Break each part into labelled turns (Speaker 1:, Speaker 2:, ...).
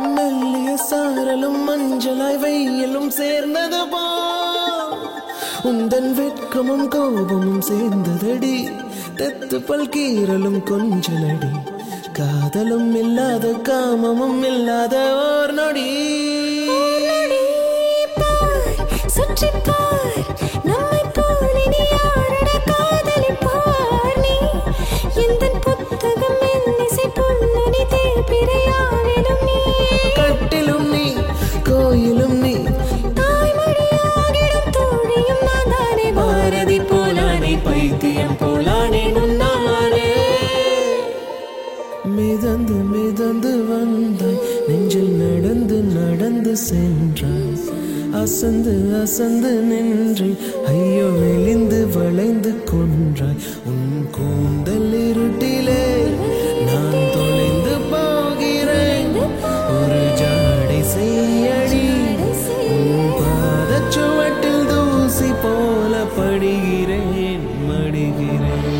Speaker 1: மெல்லிய சாரலும் மஞ்சளாய் வெயிலும் சேர்ந்தது போ உந்தன் வெட்கமும் கோபமும் சேர்ந்ததடி தெத்து பல் கீரலும் கொஞ்சலடி காதலும் இல்லாத காமமும் இல்லாத ஓர் நொடி
Speaker 2: சுற்றிப் பார், நம்மைப் போல் இனி யாரட காதலிப்பார் நீ? எந்தன் புத்தகம் மெல்லிசை பொன்னுனி தேய்பிறையாவிலும் நீ.
Speaker 1: கட்டிலும் நீ கோயிலும் நீ
Speaker 2: தாய்மொழியாகிடும் தோழியும் நான் தானே பாரதி போலானே
Speaker 1: பைத்தியம் போலானே முன்னாலே மிதந்து மிதந்து வந்தாய் நெஞ்சில் நடந்து நடந்து சென்றாய் அசந்து அசந்து நின்று ஐயோ மெலிந்து வளைந்து கொன்றாய் உன் கூந்தல் இருட்டிலே நான் தொலைந்து போகிறேன் ஒரு ஜாடை செய்யடி உன் பாதச்சுவட்டில் தூசி போல படுகிறேன் மடிகிறேன்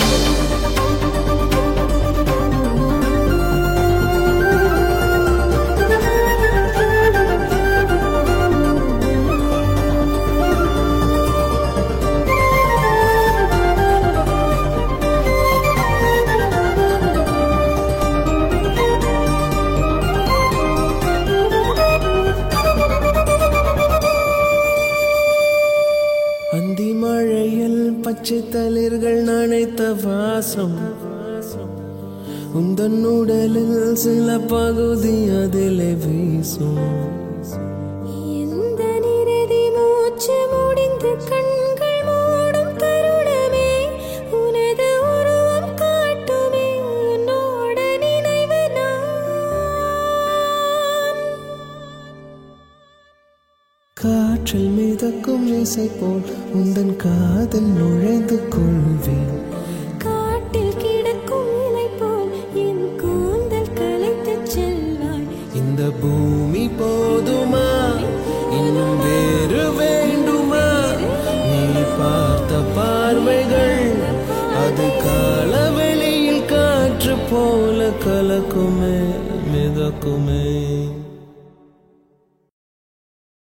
Speaker 1: அந்தி மழையில் பச்சை தளிர்கள் நனைத்த வாசம் உந்தன் உடலில் சில பகுதி அதிலே வீசும்
Speaker 2: எந்த நிறதி மூச்சு முடிந்து கண்கள் மூடும் தருணமே உனது உருவம் காட்டுமே உன்னோட நினைவு நான்
Speaker 1: காற்றில் மிதக்கும் இசை போல் உந்தன் காதல் நுழைந்து கொள்வேன்
Speaker 2: காட்டில் கிடக்கும் இலை போல் என் கூந்தல் கலைத்துச் செல்வாய்
Speaker 1: இந்த பூமி போதுமா இன்னும் வேறு வேண்டுமா நீ பார்த்த பார்வைகள் அது காலவெளியில் காற்று போல கலக்குமே மிதக்குமே